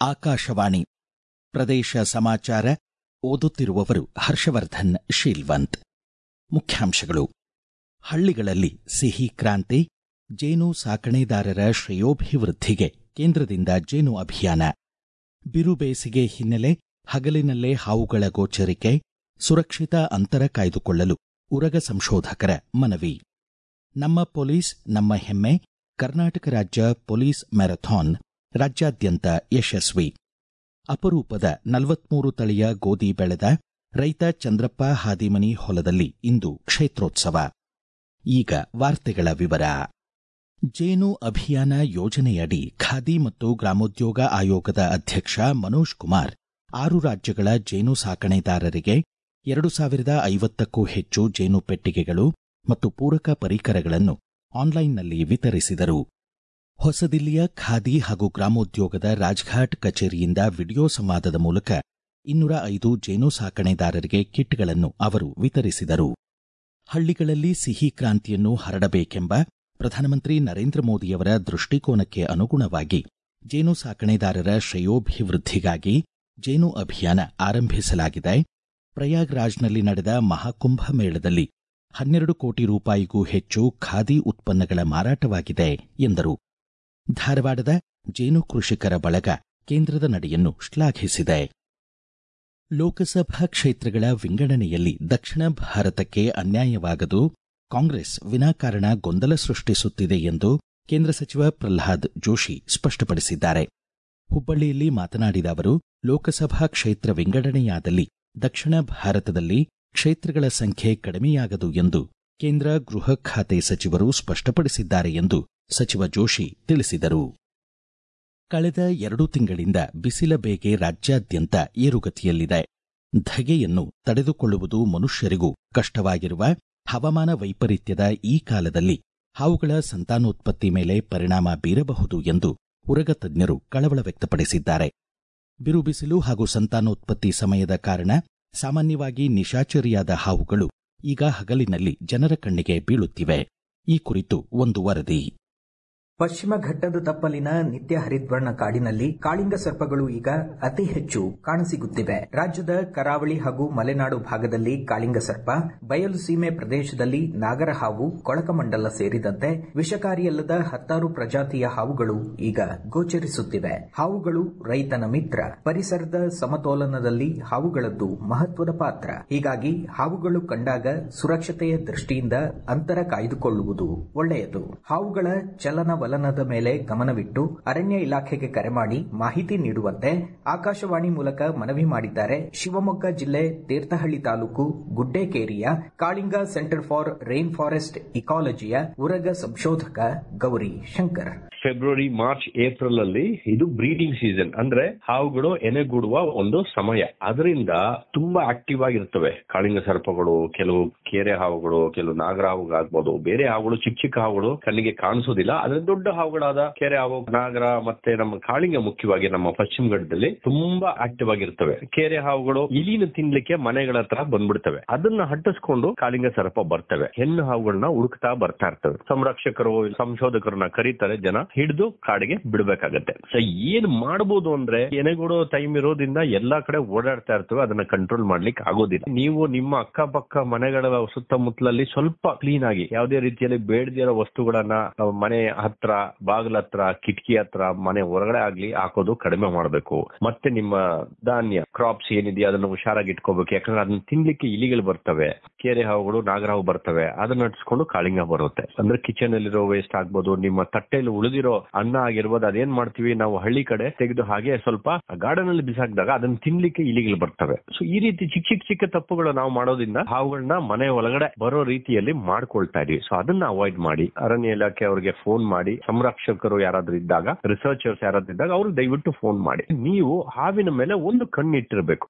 ಆಕಾಶವಾಣಿ ಪ್ರದೇಶ ಸಮಾಚಾರ ಓದುತ್ತಿರುವವರು ಹರ್ಷವರ್ಧನ್ ಶೀಲ್ವಂತ್ ಮುಖ್ಯಾಂಶಗಳು ಹಳ್ಳಿಗಳಲ್ಲಿ ಸಿಹಿ ಕ್ರಾಂತಿ ಜೇನು ಸಾಕಣೆದಾರರ ಶ್ರೇಯೋಭಿವೃದ್ಧಿಗೆ ಕೇಂದ್ರದಿಂದ ಜೇನು ಅಭಿಯಾನ ಬಿರು ಬೇಸಿಗೆ ಹಿನ್ನೆಲೆ ಹಗಲಿನಲ್ಲೇ ಹಾವುಗಳ ಗೋಚರಿಕೆ ಸುರಕ್ಷಿತ ಅಂತರ ಕಾಯ್ದುಕೊಳ್ಳಲು ಉರಗ ಸಂಶೋಧಕರ ಮನವಿ ನಮ್ಮ ಪೊಲೀಸ್ ನಮ್ಮ ಹೆಮ್ಮೆ ಕರ್ನಾಟಕ ರಾಜ್ಯ ಪೊಲೀಸ್ ಮ್ಯಾರಥಾನ್ ರಾಜ್ಯಾದ್ಯಂತ ಯಶಸ್ವಿ ಅಪರೂಪದ ನಲವತ್ಮೂರು ತಳಿಯ ಗೋಧಿ ಬೆಳೆದ ರೈತ ಚಂದ್ರಪ್ಪ ಹಾದಿಮನಿ ಹೊಲದಲ್ಲಿ ಇಂದು ಕ್ಷೇತ್ರೋತ್ಸವ ಈಗ ವಾರ್ತೆಗಳ ವಿವರ ಜೇನು ಅಭಿಯಾನ ಯೋಜನೆಯಡಿ ಖಾದಿ ಮತ್ತು ಗ್ರಾಮೋದ್ಯೋಗ ಆಯೋಗದ ಅಧ್ಯಕ್ಷ ಮನೋಜ್ ಕುಮಾರ್ ಆರು ರಾಜ್ಯಗಳ ಜೇನು ಸಾಕಣೆದಾರರಿಗೆ ಎರಡು ಸಾವಿರದ ಐವತ್ತಕ್ಕೂ ಹೆಚ್ಚು ಜೇನು ಪೆಟ್ಟಿಗೆಗಳು ಮತ್ತು ಪೂರಕ ಪರಿಕರಗಳನ್ನು ಆನ್ಲೈನ್ನಲ್ಲಿ ವಿತರಿಸಿದರು ಹೊಸದಿಲ್ಲಿಯ ಖಾದಿ ಹಾಗೂ ಗ್ರಾಮೋದ್ಯೋಗದ ರಾಜ್ಘಾಟ್ ಕಚೇರಿಯಿಂದ ವಿಡಿಯೋ ಸಂವಾದದ ಮೂಲಕ ಇನ್ನೂರ ಐದು ಜೇನು ಸಾಕಣೆದಾರರಿಗೆ ಕಿಟ್ಗಳನ್ನು ಅವರು ವಿತರಿಸಿದರು ಹಳ್ಳಿಗಳಲ್ಲಿ ಸಿಹಿ ಕ್ರಾಂತಿಯನ್ನು ಹರಡಬೇಕೆಂಬ ಪ್ರಧಾನಮಂತ್ರಿ ನರೇಂದ್ರ ಮೋದಿಯವರ ದೃಷ್ಟಿಕೋನಕ್ಕೆ ಅನುಗುಣವಾಗಿ ಜೇನು ಸಾಕಣೆದಾರರ ಶ್ರೇಯೋಭಿವೃದ್ಧಿಗಾಗಿ ಜೇನು ಅಭಿಯಾನ ಆರಂಭಿಸಲಾಗಿದೆ ಪ್ರಯಾಗ್ರಾಜ್ನಲ್ಲಿ ನಡೆದ ಮಹಾಕುಂಭ ಮೇಳದಲ್ಲಿ ಹನ್ನೆರಡು ಕೋಟಿ ರೂಪಾಯಿಗೂ ಹೆಚ್ಚು ಖಾದಿ ಉತ್ಪನ್ನಗಳ ಮಾರಾಟವಾಗಿದೆ ಎಂದರು ಧಾರವಾಡದ ಜೇನು ಕೃಷಿಕರ ಬಳಗ ಕೇಂದ್ರದ ನಡೆಯನ್ನು ಶ್ಲಾಘಿಸಿದೆ ಲೋಕಸಭಾ ಕ್ಷೇತ್ರಗಳ ವಿಂಗಡಣೆಯಲ್ಲಿ ದಕ್ಷಿಣ ಭಾರತಕ್ಕೆ ಅನ್ಯಾಯವಾಗದು ಕಾಂಗ್ರೆಸ್ ವಿನಾಕಾರಣ ಗೊಂದಲ ಸೃಷ್ಟಿಸುತ್ತಿದೆ ಎಂದು ಕೇಂದ್ರ ಸಚಿವ ಪ್ರಲ್ಹಾದ್ ಜೋಶಿ ಸ್ಪಷ್ಟಪಡಿಸಿದ್ದಾರೆ ಹುಬ್ಬಳ್ಳಿಯಲ್ಲಿ ಮಾತನಾಡಿದ ಅವರು ಲೋಕಸಭಾ ಕ್ಷೇತ್ರ ವಿಂಗಡಣೆಯಾದಲ್ಲಿ ದಕ್ಷಿಣ ಭಾರತದಲ್ಲಿ ಕ್ಷೇತ್ರಗಳ ಸಂಖ್ಯೆ ಕಡಿಮೆಯಾಗದು ಎಂದು ಕೇಂದ್ರ ಗೃಹ ಖಾತೆ ಸಚಿವರು ಸ್ಪಷ್ಟಪಡಿಸಿದ್ದಾರೆ ಎಂದು ಸಚಿವ ಜೋಶಿ ತಿಳಿಸಿದರು ಕಳೆದ ಎರಡು ತಿಂಗಳಿಂದ ಬಿಸಿಲ ಬೇಗೆ ರಾಜ್ಯಾದ್ಯಂತ ಏರುಗತಿಯಲ್ಲಿದೆ ಧಗೆಯನ್ನು ತಡೆದುಕೊಳ್ಳುವುದು ಮನುಷ್ಯರಿಗೂ ಕಷ್ಟವಾಗಿರುವ ಹವಾಮಾನ ವೈಪರೀತ್ಯದ ಈ ಕಾಲದಲ್ಲಿ ಹಾವುಗಳ ಸಂತಾನೋತ್ಪತ್ತಿ ಮೇಲೆ ಪರಿಣಾಮ ಬೀರಬಹುದು ಎಂದು ಉರಗ ತಜ್ಞರು ಕಳವಳ ವ್ಯಕ್ತಪಡಿಸಿದ್ದಾರೆ ಬಿರು ಬಿಸಿಲು ಹಾಗೂ ಸಂತಾನೋತ್ಪತ್ತಿ ಸಮಯದ ಕಾರಣ ಸಾಮಾನ್ಯವಾಗಿ ನಿಶಾಚರಿಯಾದ ಹಾವುಗಳು ಈಗ ಹಗಲಿನಲ್ಲಿ ಜನರ ಕಣ್ಣಿಗೆ ಬೀಳುತ್ತಿವೆ ಈ ಕುರಿತು ಒಂದು ವರದಿ ಪಶ್ಚಿಮ ಘಟ್ಟದ ತಪ್ಪಲಿನ ನಿತ್ಯ ಹರಿದ್ವರ್ಣ ಕಾಡಿನಲ್ಲಿ ಕಾಳಿಂಗ ಸರ್ಪಗಳು ಈಗ ಅತಿ ಹೆಚ್ಚು ಕಾಣಸಿಗುತ್ತಿವೆ ರಾಜ್ಯದ ಕರಾವಳಿ ಹಾಗೂ ಮಲೆನಾಡು ಭಾಗದಲ್ಲಿ ಕಾಳಿಂಗ ಸರ್ಪ ಬಯಲು ಸೀಮೆ ಪ್ರದೇಶದಲ್ಲಿ ನಾಗರ ಹಾವು ಕೊಳಕಮಂಡಲ ಸೇರಿದಂತೆ ವಿಷಕಾರಿಯಲ್ಲದ ಹತ್ತಾರು ಪ್ರಜಾತಿಯ ಹಾವುಗಳು ಈಗ ಗೋಚರಿಸುತ್ತಿವೆ ಹಾವುಗಳು ರೈತನ ಮಿತ್ರ ಪರಿಸರದ ಸಮತೋಲನದಲ್ಲಿ ಹಾವುಗಳದ್ದು ಮಹತ್ವದ ಪಾತ್ರ ಹೀಗಾಗಿ ಹಾವುಗಳು ಕಂಡಾಗ ಸುರಕ್ಷತೆಯ ದೃಷ್ಟಿಯಿಂದ ಅಂತರ ಕಾಯ್ದುಕೊಳ್ಳುವುದು ಒಳ್ಳೆಯದು ಹಾವುಗಳ ಚಲನ ವಲನದ ಮೇಲೆ ಗಮನವಿಟ್ಟು ಅರಣ್ಯ ಇಲಾಖೆಗೆ ಕರೆ ಮಾಡಿ ಮಾಹಿತಿ ನೀಡುವಂತೆ ಆಕಾಶವಾಣಿ ಮೂಲಕ ಮನವಿ ಮಾಡಿದ್ದಾರೆ ಶಿವಮೊಗ್ಗ ಜಿಲ್ಲೆ ತೀರ್ಥಹಳ್ಳಿ ತಾಲೂಕು ಗುಡ್ಡೇಕೇರಿಯ Kalinga centre for rain forest ಇಕಾಲಜಿಯ ಉರಗ ಸಂಶೋಧಕ Gowri Shankar February March April ಅಲ್ಲಿ ಇದು ಬ್ರೀಡಿಂಗ್ ಸೀಸನ್ ಅಂದ್ರೆ ಹಾವುಗಳು ಎನೆಗೂಡುವ ಒಂದು ಸಮಯ ಅದರಿಂದ ತುಂಬಾ ಆಕ್ಟಿವ್ ಆಗಿರ್ತವೆ ಕಾಳಿಂಗ ಸರ್ಪಗಳು ಕೆಲವು ಕೆರೆ ಹಾವುಗಳು ಕೆಲವು ನಾಗರ ಹಾವುಗಳಾಗ್ಬೋದು ಬೇರೆ ಹಾವುಗಳು ಚಿಕ್ಕ ಚಿಕ್ಕ ಹಾವುಗಳು ಕಣ್ಣಿಗೆ ಕಾಣಿಸೋದಿಲ್ಲ ಆದ್ರೆ ದೊಡ್ಡ ಹಾವುಗಳಾದ ಕೆರೆ ಹಾವು ನಾಗರ ಮತ್ತೆ ನಮ್ಮ ಕಾಳಿಂಗ ಮುಖ್ಯವಾಗಿ ನಮ್ಮ ಪಶ್ಚಿಮ ಘಟ್ಟದಲ್ಲಿ ತುಂಬಾ ಆಕ್ಟಿವ್ ಆಗಿರ್ತವೆ ಕೆರೆ ಹಾವುಗಳು ಇಲಿನ ತಿನ್ಲಿಕ್ಕೆ ಮನೆಗಳ ಹತ್ರ ಬಂದ್ಬಿಡ್ತವೆ ಅದನ್ನ ಹಟ್ಟಿಸ್ಕೊಂಡು ಕಾಳಿಂಗ ಸರ್ಪ ಬರ್ತವೆ ಹೆಣ್ಣು ಹಾವುಗಳನ್ನ ಹುಡುಕ್ತಾ ಬರ್ತಾ ಇರ್ತವೆ ಸಂರಕ್ಷಕರು ಸಂಶೋಧಕರನ್ನ ಕರೀತಾರೆ ಜನ ಹಿಡಿದು ಕಾಡಿಗೆ ಬಿಡಬೇಕಾಗತ್ತೆ ಸೊ ಏನ್ ಮಾಡಬಹುದು ಅಂದ್ರೆ ಎನೆಗೂಡೋ ಟೈಮ್ ಇರೋದ್ರಿಂದ ಎಲ್ಲಾ ಕಡೆ ಓಡಾಡ್ತಾ ಇರ್ತವೆ ಅದನ್ನ ಕಂಟ್ರೋಲ್ ಮಾಡ್ಲಿಕ್ಕೆ ಆಗೋದಿಲ್ಲ ನೀವು ನಿಮ್ಮ ಅಕ್ಕಪಕ್ಕ ಮನೆಗಳ ಸುತ್ತಮುತ್ತಲಲ್ಲಿ ಸ್ವಲ್ಪ ಕ್ಲೀನ್ ಆಗಿ ಯಾವುದೇ ರೀತಿಯಲ್ಲಿ ಬೇಡದಿರೋ ವಸ್ತುಗಳನ್ನ ಮನೆ ಹತ್ರ ಬಾಗಿಲ ಹತ್ರ ಕಿಟಕಿ ಹತ್ರ ಮನೆ ಹೊರಗಡೆ ಆಗ್ಲಿ ಹಾಕೋದು ಕಡಿಮೆ ಮಾಡಬೇಕು ಮತ್ತೆ ನಿಮ್ಮ ಧಾನ್ಯ ಕ್ರಾಪ್ಸ್ ಏನಿದೆಯಾ ಅದನ್ನ ಹುಷಾರಾಗಿ ಇಟ್ಕೋಬೇಕು ಯಾಕಂದ್ರೆ ಅದನ್ನ ತಿನ್ಲಿಕ್ಕೆ ಇಲಿಗಳು ಬರ್ತವೆ ಕೆರೆ ಹಾವುಗಳು ನಾಗರಹಾವು ಬರ್ತವೆ ಅದನ್ನ ನಡ್ಸ್ಕೊಂಡು ಕಾಳಿಂಗ ಬರುತ್ತೆ ಅಂದ್ರೆ ಕಿಚನ್ ಅಲ್ಲಿರೋ ವೇಸ್ಟ್ ಆಗ್ಬೋದು ನಿಮ್ಮ ತಟ್ಟೆಯಲ್ಲಿ ಉಳಿದಿರೋ ಅನ್ನ ಆಗಿರ್ಬೋದು ಅದೇನ್ ಮಾಡ್ತೀವಿ ನಾವು ಹಳ್ಳಿ ಕಡೆ ತೆಗೆದು ಹಾಗೆ ಸ್ವಲ್ಪ ಗಾರ್ಡನ್ ಅಲ್ಲಿ ಬಿಸಾಕಿದಾಗ ಅದನ್ನ ತಿನ್ಲಿಕ್ಕೆ ಇಲಿಗಳು ಬರ್ತವೆ ಸೊ ಈ ರೀತಿ ಚಿಕ್ಕ ಚಿಕ್ಕ ಚಿಕ್ಕ ತಪ್ಪುಗಳು ನಾವು ಮಾಡೋದ್ರಿಂದ ಹಾವುಗಳನ್ನ ಮನೆ ಒಳಗಡೆ ಬರೋ ರೀತಿಯಲ್ಲಿ ಮಾಡ್ಕೊಳ್ತಾ ಇದೀವಿ ಸೊ ಅದನ್ನ ಅವಾಯ್ಡ್ ಮಾಡಿ ಅರಣ್ಯ ಇಲಾಖೆ ಅವರಿಗೆ ಫೋನ್ ಮಾಡಿ ಸಂರಕ್ಷಕರು ಯಾರಾದ್ರೂ ಇದ್ದಾಗ ರಿಸರ್ಚರ್ಸ್ ಯಾರಾದ್ರೂ ಇದ್ದಾಗ ಅವ್ರು ದಯವಿಟ್ಟು ಫೋನ್ ಮಾಡಿ ನೀವು ಹಾವಿನ ಮೇಲೆ ಒಂದು ಕಣ್ಣಿಟ್ಟಿರ್ಬೇಕು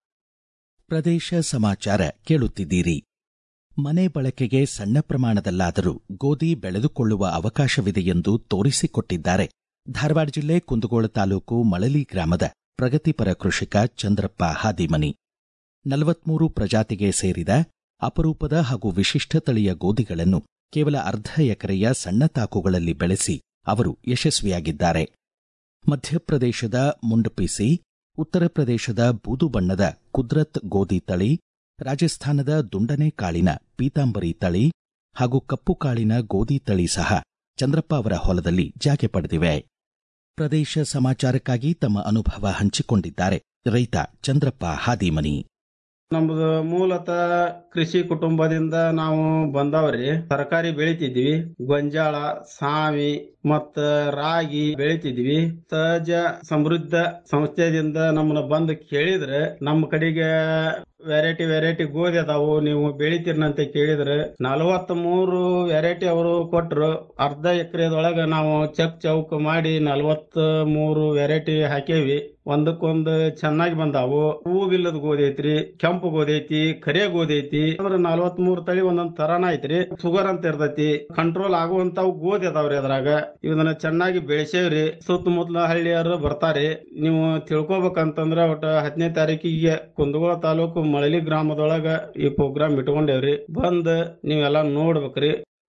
ಪ್ರದೇಶ ಸಮಾಚಾರ ಕೇಳುತ್ತಿದ್ದೀರಿ ಮನೆ ಬಳಕೆಗೆ ಸಣ್ಣ ಪ್ರಮಾಣದಲ್ಲಾದರೂ ಗೋಧಿ ಬೆಳೆದುಕೊಳ್ಳುವ ಅವಕಾಶವಿದೆ ಎಂದು ತೋರಿಸಿಕೊಟ್ಟಿದ್ದಾರೆ ಧಾರವಾಡ ಜಿಲ್ಲೆ ಕುಂದಗೋಳ ತಾಲೂಕು ಮಳಲಿ ಗ್ರಾಮದ ಪ್ರಗತಿಪರ ಕೃಷಿಕ ಚಂದ್ರಪ್ಪ ಹಾದಿಮನಿ ನಲವತ್ಮೂರು ಪ್ರಜಾತಿಗೆ ಸೇರಿದ ಅಪರೂಪದ ಹಾಗೂ ವಿಶಿಷ್ಟ ತಳಿಯ ಗೋಧಿಗಳನ್ನು ಕೇವಲ ಅರ್ಧ ಎಕರೆಯ ಸಣ್ಣ ತಾಕುಗಳಲ್ಲಿ ಬೆಳೆಸಿ ಅವರು ಯಶಸ್ವಿಯಾಗಿದ್ದಾರೆ ಮಧ್ಯಪ್ರದೇಶದ ಮುಂಡಪಿಸಿ ಉತ್ತರ ಪ್ರದೇಶದ ಬೂದು ಬಣ್ಣದ ಕುದ್ರತ್ ಗೋಧಿ ತಳಿ ರಾಜಸ್ಥಾನದ ದುಂಡನೆ ಕಾಳಿನ ಪೀತಾಂಬರಿ ತಳಿ ಹಾಗೂ ಕಪ್ಪು ಕಾಳಿನ ಗೋಧಿ ತಳಿ ಸಹ ಚಂದ್ರಪ್ಪ ಅವರ ಹೊಲದಲ್ಲಿ ಜಾಗೆ ಪಡೆದಿವೆ ಪ್ರದೇಶ ಸಮಾಚಾರಕ್ಕಾಗಿ ತಮ್ಮ ಅನುಭವ ಹಂಚಿಕೊಂಡಿದ್ದಾರೆ ರೈತ ಚಂದ್ರಪ್ಪ ಹಾದಿಮನಿ ನಮ್ದು ಮೂಲತಃ ಕೃಷಿ ಕುಟುಂಬದಿಂದ ನಾವು ಬಂದವ್ರಿ ತರಕಾರಿ ಬೆಳಿತಿದ್ವಿ ಗೊಂಜಾಳ ಸಾವಿ ಮತ್ತ ರಾಗಿ ಬೆಳಿತಿದ್ವಿ ಸಹಜ ಸಮೃದ್ಧ ಸಂಸ್ಥೆದಿಂದ ನಮ್ಮನ್ನ ಬಂದು ಕೇಳಿದ್ರೆ ನಮ್ಮ ಕಡೆಗೆ ವೆರೈಟಿ ವೆರೈಟಿ ಗೋಧಿ ಅದಾವು ನೀವು ಬೆಳಿತೀರ್ನಂತ ಕೇಳಿದ್ರೆ ನಲವತ್ತ್ ಮೂರು ವೆರೈಟಿ ಅವರು ಕೊಟ್ರು ಅರ್ಧ ಎಕರೆದೊಳಗ ನಾವು ಚಕ್ ಚೌಕ್ ಮಾಡಿ ನಲವತ್ತ್ ಮೂರು ವೆರೈಟಿ ಹಾಕೇವಿ ಒಂದಕ್ಕೊಂದು ಚೆನ್ನಾಗಿ ಬಂದಾವು ಹೂವಿಲ್ಲದ ಗೋಧಿ ಐತ್ರಿ ಕೆಂಪು ಗೋಧಿ ಐತಿ ಕರೆ ಗೋಧಿ ಐತಿ ಅಂದ್ರೆ ನಲವತ್ತ್ ಮೂರು ತಳಿ ಒಂದೊಂದ್ ತರಾನ ಐತ್ರಿ ಶುಗರ್ ಅಂತ ಇರ್ತೈತಿ ಕಂಟ್ರೋಲ್ ಆಗುವಂತಾವ್ ಗೋಧಿ ಅದಾವ್ರಿ ಅದ್ರಾಗ ಇವನ್ನ ಚೆನ್ನಾಗಿ ಬೆಳೆಸೇವ್ರಿ ಸುತ್ತಮುತ್ತಲ ಹಳ್ಳಿಯರು ಬರ್ತಾರಿ ನೀವು ತಿಳ್ಕೊಬೇಕಂತಂದ್ರ ಒಟ್ಟ ಹತ್ತನೇ ತಾರೀಕಿಗೆ ಕುಂದಗೋಳ ತಾಲೂಕು ಮಳಲಿ ಗ್ರಾಮದೊಳಗ ಈ ಪ್ರೋಗ್ರಾಮ್ ಇಟ್ಕೊಂಡೇವ್ರಿ ಬಂದ್ ನೀವೆಲ್ಲಾ ನೋಡ್ಬೇಕ್ರಿ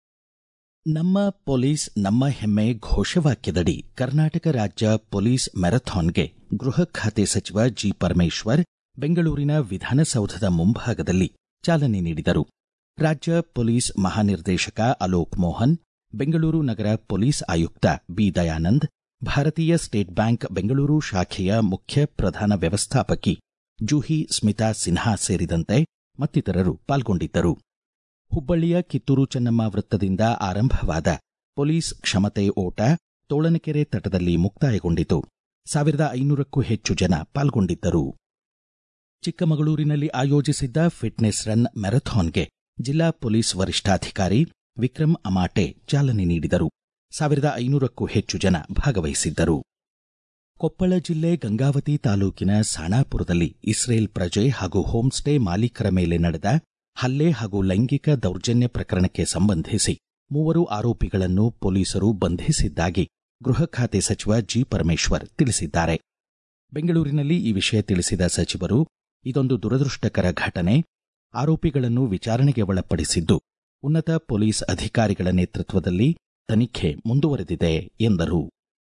ನಮ್ಮ ಪೊಲೀಸ್ ನಮ್ಮ ಹೆಮ್ಮೆ ಘೋಷವಾಕ್ಯದಡಿ ಕರ್ನಾಟಕ ರಾಜ್ಯ ಪೊಲೀಸ್ ಮ್ಯಾರಥಾನ್ಗೆ ಗೃಹ ಖಾತೆ ಸಚಿವ ಜಿ ಪರಮೇಶ್ವರ್ ಬೆಂಗಳೂರಿನ ವಿಧಾನಸೌಧದ ಮುಂಭಾಗದಲ್ಲಿ ಚಾಲನೆ ನೀಡಿದರು ರಾಜ್ಯ ಪೊಲೀಸ್ ಮಹಾನಿರ್ದೇಶಕ ಅಲೋಕ್ ಮೋಹನ್ ಬೆಂಗಳೂರು ನಗರ ಪೊಲೀಸ್ ಆಯುಕ್ತ ಬಿ ದಯಾನಂದ್ ಭಾರತೀಯ ಸ್ಟೇಟ್ ಬ್ಯಾಂಕ್ ಬೆಂಗಳೂರು ಶಾಖೆಯ ಮುಖ್ಯ ಪ್ರಧಾನ ವ್ಯವಸ್ಥಾಪಕಿ ಜೂಹಿ ಸ್ಮಿತಾ ಸಿನ್ಹಾ ಸೇರಿದಂತೆ ಮತ್ತಿತರರು ಪಾಲ್ಗೊಂಡಿದ್ದರು ಹುಬ್ಬಳ್ಳಿಯ ಕಿತ್ತೂರು ಚೆನ್ನಮ್ಮ ವೃತ್ತದಿಂದ ಆರಂಭವಾದ ಪೊಲೀಸ್ ಕ್ಷಮತೆ ಓಟ ತೋಳನಕೆರೆ ತಟದಲ್ಲಿ ಮುಕ್ತಾಯಗೊಂಡಿತು ಸಾವಿರದ ಐನೂರಕ್ಕೂ ಹೆಚ್ಚು ಜನ ಪಾಲ್ಗೊಂಡಿದ್ದರು ಚಿಕ್ಕಮಗಳೂರಿನಲ್ಲಿ ಆಯೋಜಿಸಿದ್ದ ಫಿಟ್ನೆಸ್ ರನ್ ಮ್ಯಾರಥಾನ್ಗೆ ಜಿಲ್ಲಾ ಪೊಲೀಸ್ ವರಿಷ್ಠಾಧಿಕಾರಿ ವಿಕ್ರಮ್ ಅಮಾಟೆ ಚಾಲನೆ ನೀಡಿದರು ಸಾವಿರದ ಐನೂರಕ್ಕೂ ಹೆಚ್ಚು ಜನ ಭಾಗವಹಿಸಿದ್ದರು ಕೊಪ್ಪಳ ಜಿಲ್ಲೆ ಗಂಗಾವತಿ ತಾಲೂಕಿನ ಸಾಣಾಪುರದಲ್ಲಿ ಇಸ್ರೇಲ್ ಪ್ರಜೆ ಹಾಗೂ ಹೋಂಸ್ಟೇ ಮಾಲೀಕರ ಮೇಲೆ ನಡೆದ ಹಲ್ಲೆ ಹಾಗೂ ಲೈಂಗಿಕ ದೌರ್ಜನ್ಯ ಪ್ರಕರಣಕ್ಕೆ ಸಂಬಂಧಿಸಿ ಮೂವರು ಆರೋಪಿಗಳನ್ನು ಪೊಲೀಸರು ಬಂಧಿಸಿದ್ದಾಗಿ ಗೃಹ ಖಾತೆ ಸಚಿವ ಜಿ ಪರಮೇಶ್ವರ್ ತಿಳಿಸಿದ್ದಾರೆ ಬೆಂಗಳೂರಿನಲ್ಲಿ ಈ ವಿಷಯ ತಿಳಿಸಿದ ಸಚಿವರು ಇದೊಂದು ದುರದೃಷ್ಟಕರ ಘಟನೆ ಆರೋಪಿಗಳನ್ನು ವಿಚಾರಣೆಗೆ ಒಳಪಡಿಸಿದ್ದು ಉನ್ನತ ಪೊಲೀಸ್ ಅಧಿಕಾರಿಗಳ ನೇತೃತ್ವದಲ್ಲಿ ತನಿಖೆ ಮುಂದುವರೆದಿದೆ ಎಂದರು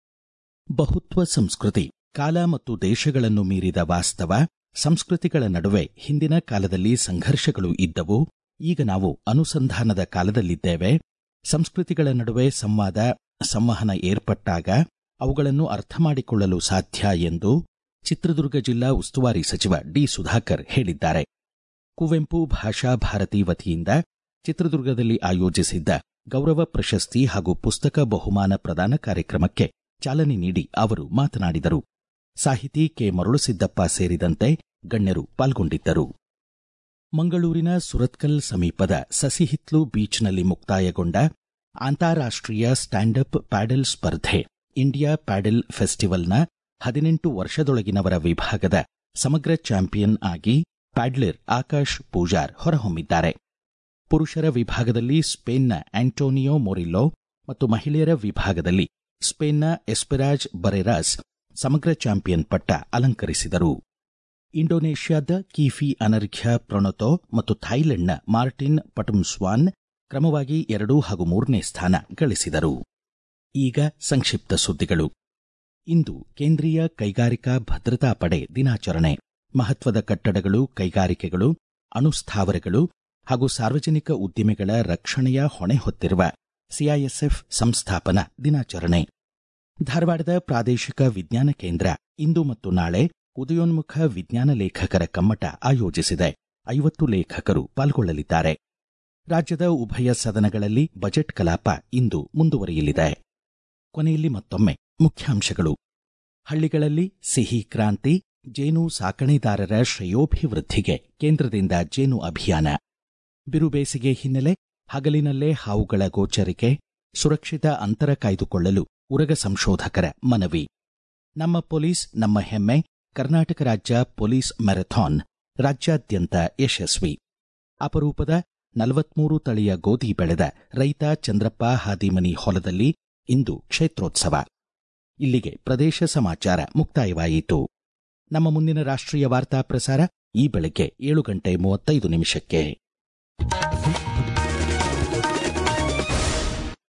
ಬಹುತ್ವ ಸಂಸ್ಕೃತಿ ಕಾಲ ಮತ್ತು ದೇಶಗಳನ್ನು ಮೀರಿದ ವಾಸ್ತವ ಸಂಸ್ಕೃತಿಗಳ ನಡುವೆ ಹಿಂದಿನ ಕಾಲದಲ್ಲಿ ಸಂಘರ್ಷಗಳು ಇದ್ದವು ಈಗ ನಾವು ಅನುಸಂಧಾನದ ಕಾಲದಲ್ಲಿದ್ದೇವೆ ಸಂಸ್ಕೃತಿಗಳ ನಡುವೆ ಸಂವಾದ ಸಂವಹನ ಏರ್ಪಟ್ಟಾಗ ಅವುಗಳನ್ನು ಅರ್ಥ ಮಾಡಿಕೊಳ್ಳಲು ಸಾಧ್ಯ ಎಂದು ಚಿತ್ರದುರ್ಗ ಜಿಲ್ಲಾ ಉಸ್ತುವಾರಿ ಸಚಿವ ಡಿ ಸುಧಾಕರ್ ಹೇಳಿದ್ದಾರೆ ಕುವೆಂಪು ಭಾಷಾ ಭಾರತಿ ವತಿಯಿಂದ ಚಿತ್ರದುರ್ಗದಲ್ಲಿ ಆಯೋಜಿಸಿದ್ದ ಗೌರವ ಪ್ರಶಸ್ತಿ ಹಾಗೂ ಪುಸ್ತಕ ಬಹುಮಾನ ಪ್ರದಾನ ಕಾರ್ಯಕ್ರಮಕ್ಕೆ ಚಾಲನೆ ನೀಡಿ ಅವರು ಮಾತನಾಡಿದರು ಸಾಹಿತಿ ಕೆ ಮರುಳುಸಿದ್ದಪ್ಪ ಸೇರಿದಂತೆ ಗಣ್ಯರು ಪಾಲ್ಗೊಂಡಿದ್ದರು ಮಂಗಳೂರಿನ ಸುರತ್ಕಲ್ ಸಮೀಪದ ಸಸಿಹಿತ್ಲು ಬೀಚ್ನಲ್ಲಿ ಮುಕ್ತಾಯಗೊಂಡ ಅಂತಾರಾಷ್ಟ್ರೀಯ ಸ್ಟ್ಯಾಂಡ್ ಅಪ್ ಪ್ಯಾಡಲ್ ಸ್ಪರ್ಧೆ ಇಂಡಿಯಾ ಪ್ಯಾಡಲ್ ಫೆಸ್ಟಿವಲ್ನ ಹದಿನೆಂಟು ವರ್ಷದೊಳಗಿನವರ ವಿಭಾಗದ ಸಮಗ್ರ ಚಾಂಪಿಯನ್ ಆಗಿ ಪ್ಯಾಡ್ಲರ್ ಆಕಾಶ್ ಪೂಜಾರ್ ಹೊರಹೊಮ್ಮಿದ್ದಾರೆ ಪುರುಷರ ವಿಭಾಗದಲ್ಲಿ ಸ್ಪೇನ್ನ ಆಂಟೋನಿಯೋ ಮೊರಿಲ್ಲೋ ಮತ್ತು ಮಹಿಳೆಯರ ವಿಭಾಗದಲ್ಲಿ ಸ್ಪೇನ್ನ ಎಸ್ಪೆರಾಜ್ ಬರೆರಾಸ್ ಸಮಗ್ರ ಚಾಂಪಿಯನ್ ಪಟ್ಟ ಅಲಂಕರಿಸಿದರು ಇಂಡೋನೇಷ್ಯಾದ ಕೀಫಿ ಅನರ್ಘ್ಯ ಪ್ರೊಣೊತೊ ಮತ್ತು ಥೈಲೆಂಡ್ನ ಮಾರ್ಟಿನ್ ಪಟುಮ್ಸ್ವಾನ್ ಕ್ರಮವಾಗಿ ಎರಡು ಹಾಗೂ ಮೂರನೇ ಸ್ಥಾನ ಗಳಿಸಿದರು ಈಗ ಸಂಕ್ಷಿಪ್ತ ಸುದ್ದಿಗಳು ಇಂದು ಕೇಂದ್ರೀಯ ಕೈಗಾರಿಕಾ ಭದ್ರತಾ ಪಡೆ ದಿನಾಚರಣೆ ಮಹತ್ವದ ಕಟ್ಟಡಗಳು ಕೈಗಾರಿಕೆಗಳು ಅಣುಸ್ಥಾವರಗಳು ಹಾಗೂ ಸಾರ್ವಜನಿಕ ಉದ್ದಿಮೆಗಳ ರಕ್ಷಣೆಯ ಹೊಣೆ ಹೊತ್ತಿರುವ ಸಿಐಎಸ್ಎಫ್ ಸಂಸ್ಥಾಪನಾ ದಿನಾಚರಣೆ ಧಾರವಾಡದ ಪ್ರಾದೇಶಿಕ ವಿಜ್ಞಾನ ಕೇಂದ್ರ ಇಂದು ಮತ್ತು ನಾಳೆ ಉದಯೋನ್ಮುಖ ವಿಜ್ಞಾನ ಲೇಖಕರ ಕಮ್ಮಟ ಆಯೋಜಿಸಿದೆ ಐವತ್ತು ಲೇಖಕರು ಪಾಲ್ಗೊಳ್ಳಲಿದ್ದಾರೆ ರಾಜ್ಯದ ಉಭಯ ಸದನಗಳಲ್ಲಿ ಬಜೆಟ್ ಕಲಾಪ ಇಂದು ಮುಂದುವರಿಯಲಿದೆ ಕೊನೆಯಲ್ಲಿ ಮತ್ತೊಮ್ಮೆ ಮುಖ್ಯಾಂಶಗಳು ಹಳ್ಳಿಗಳಲ್ಲಿ ಸಿಹಿ ಕ್ರಾಂತಿ ಜೇನು ಸಾಕಣೆದಾರರ ಶ್ರೇಯೋಭಿವೃದ್ಧಿಗೆ ಕೇಂದ್ರದಿಂದ ಜೇನು ಅಭಿಯಾನ ಬಿರುಬೇಸಿಗೆ ಹಿನ್ನೆಲೆ ಹಗಲಿನಲ್ಲೇ ಹಾವುಗಳ ಗೋಚರಿಕೆ ಸುರಕ್ಷಿತ ಅಂತರ ಕಾಯ್ದುಕೊಳ್ಳಲು ಉರಗ ಸಂಶೋಧಕರ ಮನವಿ ನಮ್ಮ ಪೊಲೀಸ್ ನಮ್ಮ ಹೆಮ್ಮೆ ಕರ್ನಾಟಕ ರಾಜ್ಯ ಪೊಲೀಸ್ ಮ್ಯಾರಥಾನ್ ರಾಜ್ಯಾದ್ಯಂತ ಯಶಸ್ವಿ ಅಪರೂಪದ ನಲವತ್ಮೂರು ತಳಿಯ ಗೋಧಿ ಬೆಳೆದ ರೈತ ಚಂದ್ರಪ್ಪ ಹಾದಿಮನಿ ಹೊಲದಲ್ಲಿ ಇಂದು ಕ್ಷೇತ್ರೋತ್ಸವ ಇಲ್ಲಿಗೆ ಪ್ರದೇಶ ಸಮಾಚಾರ ಮುಕ್ತಾಯವಾಯಿತು ನಮ್ಮ ಮುಂದಿನ ರಾಷ್ಟ್ರೀಯ ವಾರ್ತಾ ಪ್ರಸಾರ ಈ ಬೆಳಗ್ಗೆ ಏಳು ಗಂಟೆ ಮೂವತ್ತೈದು ನಿಮಿಷಕ್ಕೆ